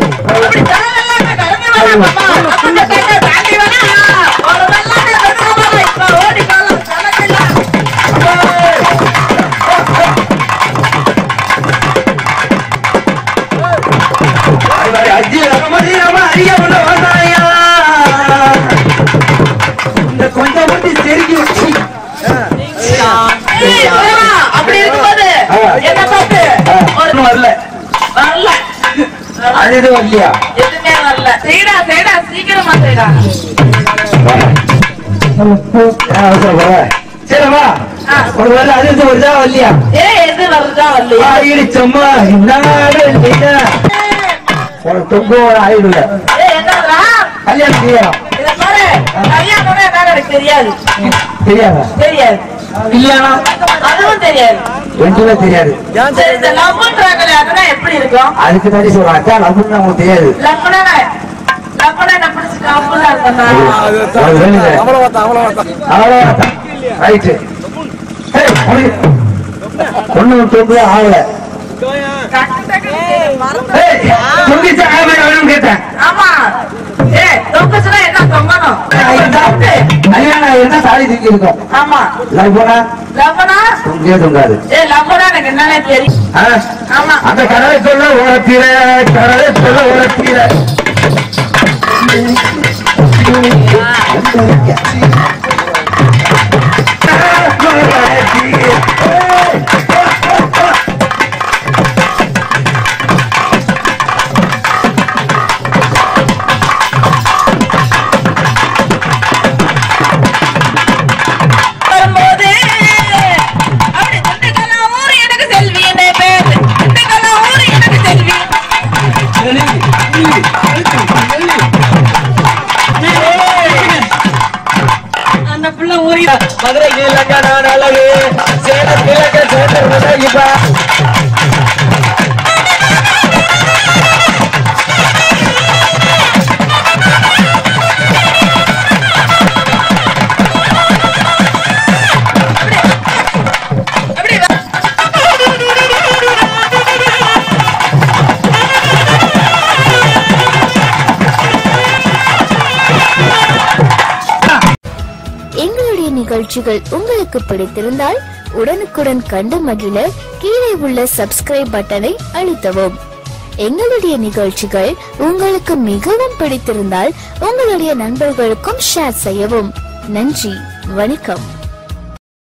அப்படி தலைவெல்லாம் கடந்து வரா மாமா. அந்த கையை தாண்டி வரா. ஒரு வெள்ளாடு வெறும் வரா. இப்ப ஓடி போகலாம். தலைவெல்லாம். அஜி ரமதி ரம ஐயா உள்ள வந்தாயா இந்த கொஞ்சம் மட்டும் செருகி வச்சு ஏய், போடா. அப்படி இருக்கும்போது என்ன பார்த்து ஒரு ஒண்ணும் வரல வரல அது எதுவும் வரலையா எதுவுமே வரல செய்டா செய்டா சீக்கிரமா செய்டா சரிவா ஒரு வரல அது எதுவும் வருதா வரலையா ஏ எது வருதா வரலையா ஆயிடுச்சம்மா இன்னாடு இல்லையா உனக்கு தொங்க ஒரு ஆயிடுல ஏய் என்னடா கல்யாணம் செய்யலாம் இத பாரு கல்யாணம்னா என்னன்னு எனக்கு தெரியாது தெரியாதா தெரியாது இல்லையா அதுவும் தெரியாது ரெண்டுமே தெரியாது சரி இந்த லவ்ன்றாங்களே அதெல்லாம் எப்படி இருக்கும் அதுக்கு தாண்டி சொல்றேன் அதான் அப்படின்னு உங்களுக்கு தெரியாது லவ்னா லவ்னா என்ன பிடிச்சி லவ்னா இருக்கா உனக்கு வேணுங்க. அவ்வளவுதான் ரைட்டு ஏய், உனக்கு ஒண்ணு தொங்கு ஆகல ஏய், தொங்கிச்சு ஆகல வேணும்னு கேட்டேன் ஆமா ஏ தொங்குச்சுன்னா என்ன தொங்கணும் கல்யாணம் என்ன தாலி தூக்கி இருக்கும் ஆமா லவ் போனா லவ்னா தொங்கவே தொங்காது ஏ லவ்னா எனக்கு என்னன்னே தெரியும் ஆ? ஆமா அந்த கடலை சொல்ல உணர்த்தீர கடலை சொல்ல உணர்த்தீர வரும்போது அப்படி திண்டுக்கல்லாம் ஊரு எனக்கு செல்வி என்ன பேரு திண்டுக்கல்லாம் ஊரு எனக்கு செல்வி அந்த புள்ள ஊரி மதுரை கீழக்க நான் அழகு சேலம் கீழக்க சேர்ந்த உதவிப்பா அப்படி வா. எங்களுடைய நிகழ்ச்சிகள் உங்களுக்கு பிடித்திருந்தால் உடனுக்குடன் கண்டு மகிழ கீழே உள்ள சப்ஸ்கிரைப் பட்டனை அழுத்தவும் எங்களுடைய நிகழ்ச்சிகள் உங்களுக்கு மிகவும் பிடித்திருந்தால் உங்களுடைய நண்பர்களுக்கும் ஷேர் செய்யவும் நன்றி வணக்கம்